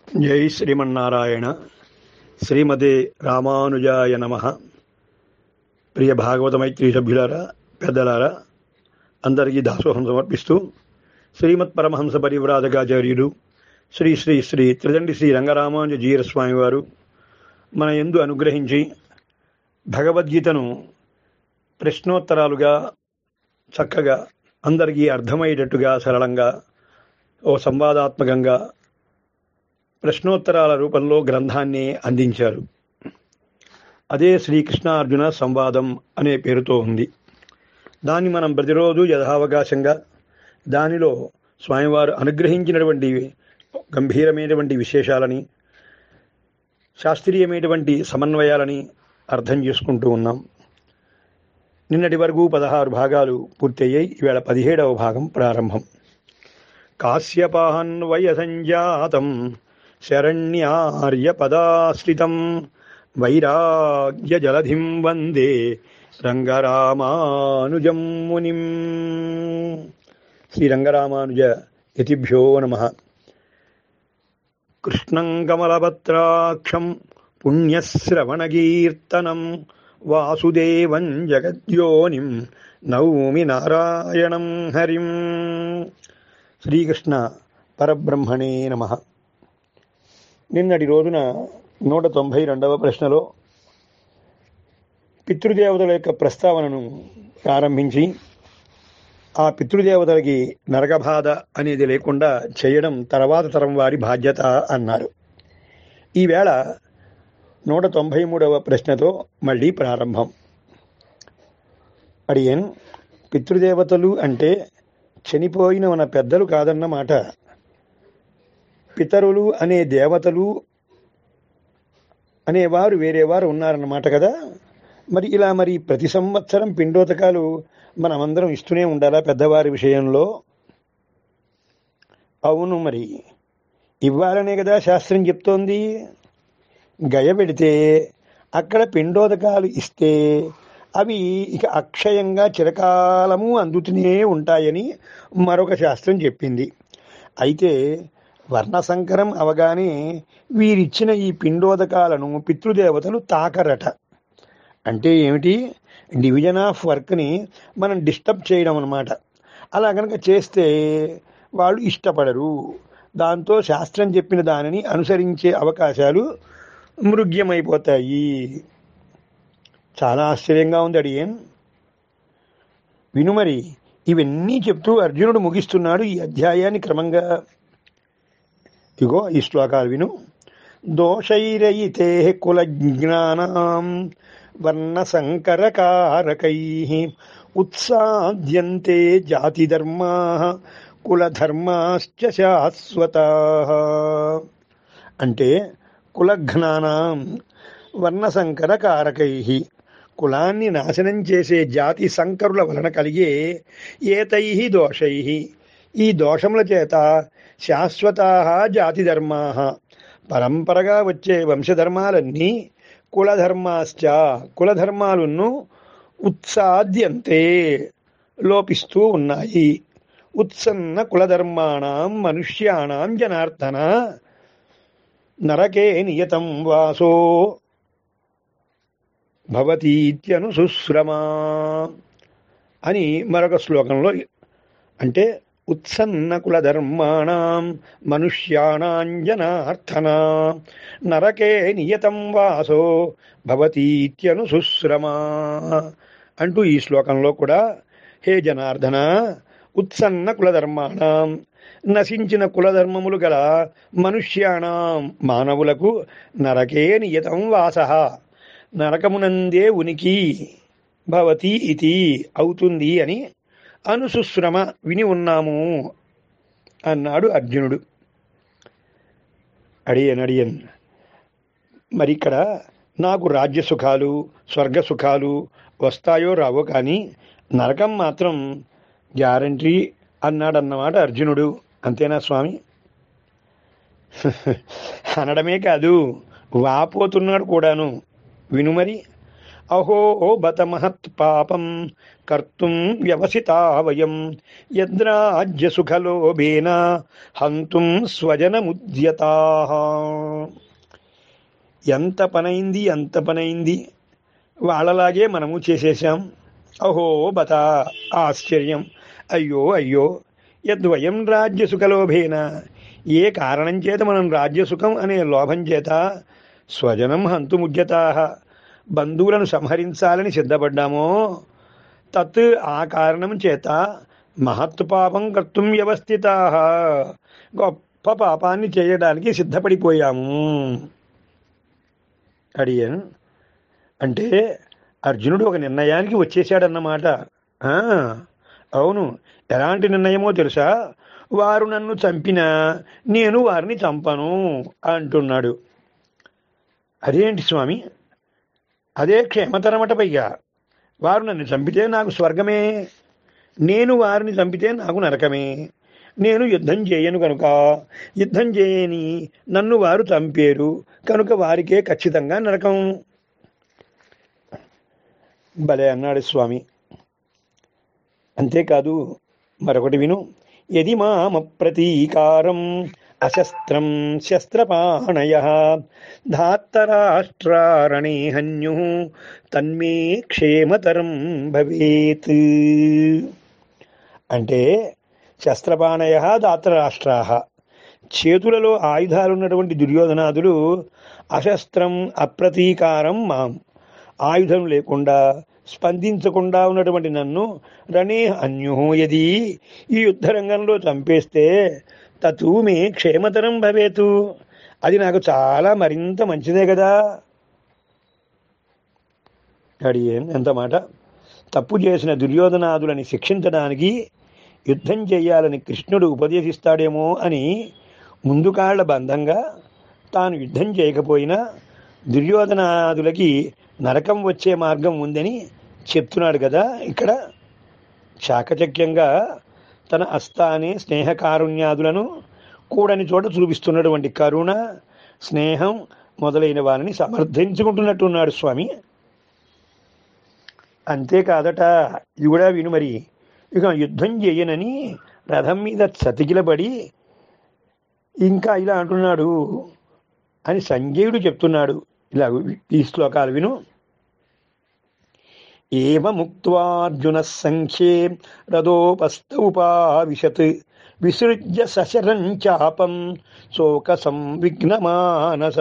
జై శ్రీమన్నారాయణ శ్రీమతే రామానుజాయ నమ ప్రియ భాగవత మైత్రి సభ్యులారా పెద్దలారా అందరికీ దాసోహం సమర్పిస్తూ శ్రీమత్ పరమహంస పరివ్రాజకాచార్యులు శ్రీ శ్రీ శ్రీ త్రిదండి శ్రీ రంగరామానుజ జీర స్వామి వారు మన ఎందు అనుగ్రహించి భగవద్గీతను ప్రశ్నోత్తరాలుగా చక్కగా అందరికీ అర్థమయ్యేటట్టుగా సరళంగా ఓ సంవాదాత్మకంగా ప్రశ్నోత్తరాల రూపంలో గ్రంథాన్ని అందించారు అదే శ్రీకృష్ణార్జున సంవాదం అనే పేరుతో ఉంది దాన్ని మనం ప్రతిరోజు యథావకాశంగా దానిలో స్వామివారు అనుగ్రహించినటువంటి గంభీరమైనటువంటి విశేషాలని శాస్త్రీయమైనటువంటి సమన్వయాలని అర్థం చేసుకుంటూ ఉన్నాం నిన్నటి వరకు పదహారు భాగాలు పూర్తయ్యాయి ఈవేళ పదిహేడవ భాగం ప్రారంభం కాశ్యపాన్వయ సంజాతం శరణ్యార్యపదాశ్రితం వైరాగ్య జలధిం వందే రంగరామానుజం మునిం శ్రీ రంగరామానుజ యతిభ్యో నమ కృష్ణం కమలపత్రాక్షం పుణ్యశ్రవణకీర్తనం వాసుదేవం జగద్యోనిం నౌమి నారాయణం హరిం శ్రీకృష్ణ పరబ్రహ్మణే నమ నిన్నటి రోజున నూట తొంభై రెండవ ప్రశ్నలో పితృదేవతల యొక్క ప్రస్తావనను ప్రారంభించి ఆ పితృదేవతలకి నరకబాధ అనేది లేకుండా చేయడం తర్వాత తరం వారి బాధ్యత అన్నారు ఈవేళ నూట తొంభై మూడవ ప్రశ్నతో మళ్ళీ ప్రారంభం అడియన్ పితృదేవతలు అంటే చనిపోయిన మన పెద్దలు కాదన్నమాట పితరులు అనే దేవతలు అనేవారు వేరేవారు ఉన్నారన్నమాట కదా మరి ఇలా మరి ప్రతి సంవత్సరం పిండోతకాలు మనమందరం ఇస్తూనే ఉండాలా పెద్దవారి విషయంలో అవును మరి ఇవ్వాలనే కదా శాస్త్రం చెప్తోంది గయ పెడితే అక్కడ పిండోదకాలు ఇస్తే అవి ఇక అక్షయంగా చిరకాలము అందుతూనే ఉంటాయని మరొక శాస్త్రం చెప్పింది అయితే వర్ణసంకరం అవగానే వీరిచ్చిన ఈ పిండోదకాలను పితృదేవతలు తాకరట అంటే ఏమిటి డివిజన్ ఆఫ్ వర్క్ని మనం డిస్టర్బ్ చేయడం అనమాట అలా కనుక చేస్తే వాళ్ళు ఇష్టపడరు దాంతో శాస్త్రం చెప్పిన దానిని అనుసరించే అవకాశాలు మృగ్యమైపోతాయి చాలా ఆశ్చర్యంగా ఉంది అడియన్ విను మరి ఇవన్నీ చెప్తూ అర్జునుడు ముగిస్తున్నాడు ఈ అధ్యాయాన్ని క్రమంగా ఇగో ఈ శ్లోకాలు విను దోషైరయితే కుల జ్ఞానం వర్ణసంకరకారకై ఉత్సాద్యంతే జాతిధర్మా కులధర్మాశ్చ శాశ్వత అంటే కులఘ్నానం వర్ణసంకరకారకై కులాన్ని నాశనం చేసే జాతి సంకరుల వలన కలిగే ఏతై దోషై ఈ దోషముల చేత శాశ్వత జాతి ధర్మా పరంపరగా వచ్చే వంశధర్మాలన్నీ కులధర్మాశ్చ కులధర్మాలను ఉత్సాద్యంతే లోపిస్తూ ఉన్నాయి ఉత్సన్న కులధర్మాణం మనుష్యాణం జనార్దన నరకే నియతం వాసో భవతీత్యనుసుశ్రమా అని మరొక శ్లోకంలో అంటే ఉత్సన్న కులధర్మాణం మనుష్యాణాంజనార్థన నరకే నియతం వాసో భవతీత్యనుసుశ్రమా అంటూ ఈ శ్లోకంలో కూడా హే జనార్దన ఉత్సన్న కులధర్మాణం నశించిన కులధర్మములు గల మనుష్యాణం మానవులకు నరకే నియతం వాస నరకమునందే ఉనికి భవతి ఇది అవుతుంది అని అనుసుశ్రమ విని ఉన్నాము అన్నాడు అర్జునుడు అడియన్ అడియన్ మరి ఇక్కడ నాకు రాజ్య సుఖాలు స్వర్గ సుఖాలు వస్తాయో రావో కానీ నరకం మాత్రం గ్యారంటీ అన్నాడన్నమాట అర్జునుడు అంతేనా స్వామి అనడమే కాదు వాపోతున్నాడు కూడాను విను మరి అహో బత మహత్ పాపం కర్తుం వ్యవసితా వయం యద్రాజ్య సుఖలోభేన హంతుం స్వజనముద్యతా ఎంత పనైంది ఎంత పనైంది వాళ్ళలాగే మనము చేసేసాం అహో బత ఆశ్చర్యం అయ్యో అయ్యో యద్వయం రాజ్యసుఖలోభేన ఏ కారణం చేత మనం రాజ్యసుఖం అనే లోభం చేత స్వజనం హంతుముద్యతా బంధువులను సంహరించాలని సిద్ధపడ్డామో తత్ ఆ కారణం చేత మహత్ పాపం కర్తుం వ్యవస్థిత గొప్ప పాపాన్ని చేయడానికి సిద్ధపడిపోయాము అడిగాను అంటే అర్జునుడు ఒక నిర్ణయానికి వచ్చేశాడన్నమాట ఆ, అవును ఎలాంటి నిర్ణయమో తెలుసా వారు నన్ను చంపినా నేను వారిని చంపను అంటున్నాడు అదేంటి స్వామి అదే క్షేమతరమట పైగా వారు నన్ను చంపితే నాకు స్వర్గమే నేను వారిని చంపితే నాకు నరకమే నేను యుద్ధం చేయను కనుక యుద్ధం చేయని నన్ను వారు చంపేరు కనుక వారికే ఖచ్చితంగా నరకం భలే అన్నాడు స్వామి అంతేకాదు మరొకటి విను యది మామ ప్రతీకారం అశస్త్రం శస్త్రపాణయ ధాత్తరాష్ట్రారణే హన్యు తన్మే క్షేమతరం భవేత్ అంటే శస్త్రపాణయ దాత్రరాష్ట్రా చేతులలో ఆయుధాలున్నటువంటి దుర్యోధనాదులు అశస్త్రం అప్రతీకారం మాం ఆయుధం లేకుండా స్పందించకుండా ఉన్నటువంటి నన్ను రణే అన్యుహోయది ఈ యుద్ధరంగంలో చంపేస్తే తతూ మే క్షేమతరం భవేతు అది నాకు చాలా మరింత మంచిదే కదా అడిగేన్ ఎంత మాట తప్పు చేసిన దుర్యోధనాదులని శిక్షించడానికి యుద్ధం చేయాలని కృష్ణుడు ఉపదేశిస్తాడేమో అని ముందు కాళ్ల బంధంగా తాను యుద్ధం చేయకపోయినా దుర్యోధనాదులకి నరకం వచ్చే మార్గం ఉందని చెప్తున్నాడు కదా ఇక్కడ చాకచక్యంగా తన అస్తానే స్నేహకారుణ్యాదులను కూడని చోట చూపిస్తున్నటువంటి కరుణ స్నేహం మొదలైన వారిని సమర్థించుకుంటున్నట్టున్నాడు స్వామి అంతేకాదట ఇది కూడా విను మరి ఇక యుద్ధం చేయనని రథం మీద చతికిలబడి ఇంకా ఇలా అంటున్నాడు అని సంజయుడు చెప్తున్నాడు ఇలా ఈ శ్లోకాలు విను ఏముక్వార్జున సంఖ్యే రథోపస్థౌపావిశత్ విసృజ్య సశరం చాపం శోక సంవిఘ్నమానస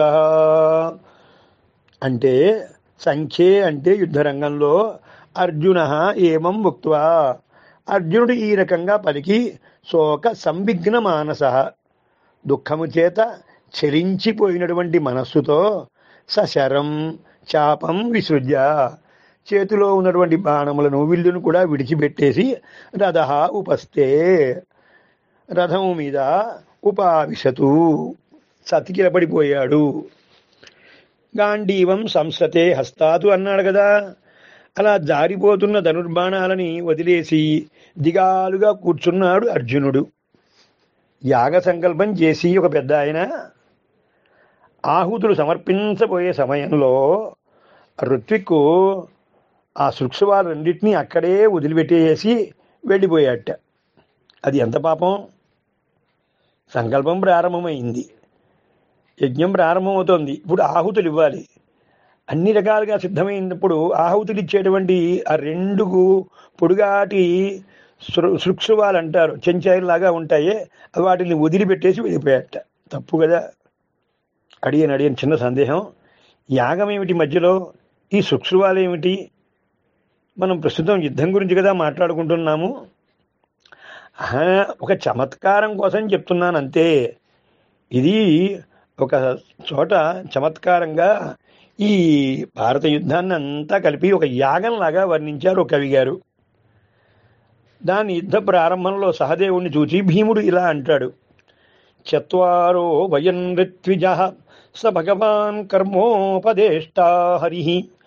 అంటే సంఖ్యే అంటే యుద్ధరంగంలో అర్జున ఏమం ముక్త్వా అర్జునుడు ఈ రకంగా పలికి శోక సంవిఘ్న మానస దుఃఖము చేత చలించిపోయినటువంటి మనస్సుతో సశరం చాపం విసృజ్య చేతిలో ఉన్నటువంటి బాణములను విల్లును కూడా విడిచిపెట్టేసి రథ ఉపస్తే రథము మీద ఉపావిశతు సతికిలపడిపోయాడు గాంధీవం సంసతే హస్తాతు అన్నాడు కదా అలా జారిపోతున్న ధనుర్బాణాలని వదిలేసి దిగాలుగా కూర్చున్నాడు అర్జునుడు యాగ సంకల్పం చేసి ఒక పెద్ద ఆయన ఆహుతులు సమర్పించబోయే సమయంలో ఋత్విక్కు ఆ సృక్షవాలు రెండింటినీ అక్కడే వదిలిపెట్టేసి వెళ్ళిపోయాట అది ఎంత పాపం సంకల్పం ప్రారంభమైంది యజ్ఞం ప్రారంభమవుతోంది ఇప్పుడు ఆహుతులు ఇవ్వాలి అన్ని రకాలుగా సిద్ధమైనప్పుడు ఆహుతులు ఇచ్చేటువంటి ఆ రెండు పొడుగాటి సృ సృక్షువాలు అంటారు చెంచాయిలాగా ఉంటాయి వాటిని వదిలిపెట్టేసి వెళ్ళిపోయాట తప్పు కదా అడియని అడియని చిన్న సందేహం యాగం ఏమిటి మధ్యలో ఈ సృక్షువాలు ఏమిటి మనం ప్రస్తుతం యుద్ధం గురించి కదా మాట్లాడుకుంటున్నాము ఆహా, ఒక చమత్కారం కోసం చెప్తున్నాను అంతే ఇది ఒక చోట చమత్కారంగా ఈ భారత యుద్ధాన్ని అంతా కలిపి ఒక యాగంలాగా వర్ణించారు ఒక కవి గారు దాని యుద్ధ ప్రారంభంలో సహదేవుణ్ణి చూచి భీముడు ఇలా అంటాడు చత్వారో వయన్ ఋత్విజ స భగవాన్ కర్మోపదేష్టా హరి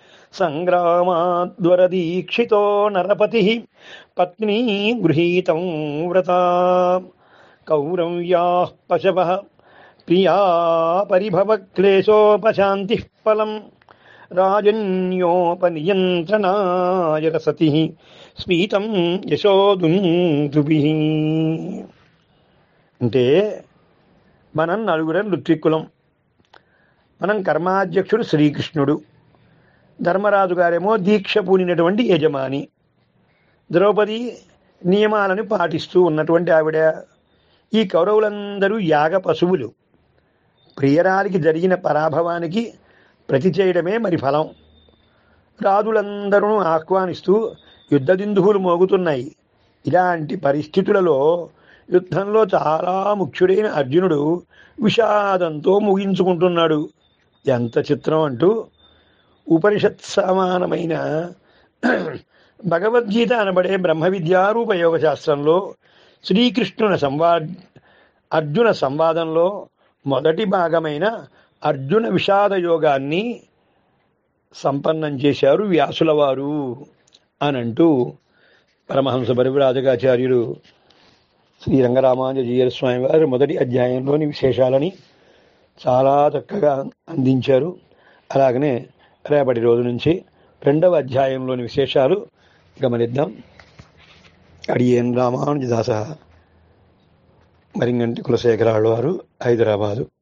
సంగ్రామాద్వరదీక్షితో నరపతి పత్నీ గృహీతం వ్రత కౌరవ్యా పశవ ప్రియా పరిభవ క్లేశోపశాంతి ఫలం రాజన్యోపనియంత్రణాయ రసతి స్మీతం యశోదుందుభి అంటే మనం నలుగురం ఋత్విక్కులం మనం కర్మాధ్యక్షుడు శ్రీకృష్ణుడు ధర్మరాజు గారేమో దీక్ష పూనినటువంటి యజమాని ద్రౌపది నియమాలను పాటిస్తూ ఉన్నటువంటి ఆవిడ ఈ కౌరవులందరూ యాగ పశువులు ప్రియరాలికి జరిగిన పరాభవానికి ప్రతి చేయడమే మరి ఫలం రాజులందరూ ఆహ్వానిస్తూ యుద్ధదిందువులు మోగుతున్నాయి ఇలాంటి పరిస్థితులలో యుద్ధంలో చాలా ముఖ్యుడైన అర్జునుడు విషాదంతో ముగించుకుంటున్నాడు ఎంత చిత్రం అంటూ ఉపనిషత్ సమానమైన భగవద్గీత అనబడే బ్రహ్మ విద్యారూప యోగ శాస్త్రంలో శ్రీకృష్ణుని సంవా అర్జున సంవాదంలో మొదటి భాగమైన అర్జున విషాద యోగాన్ని సంపన్నం చేశారు వ్యాసుల వారు అని అంటూ పరమహంస పరివిరాజకాచార్యులు శ్రీ రంగరామానుజీయర్ స్వామి వారు మొదటి అధ్యాయంలోని విశేషాలని చాలా చక్కగా అందించారు అలాగనే రేపటి రోజు నుంచి రెండవ అధ్యాయంలోని విశేషాలు గమనిద్దాం అడియేన్ రామానుజదాస మరింగంటి కులశేఖరాళ్ళు వారు హైదరాబాదు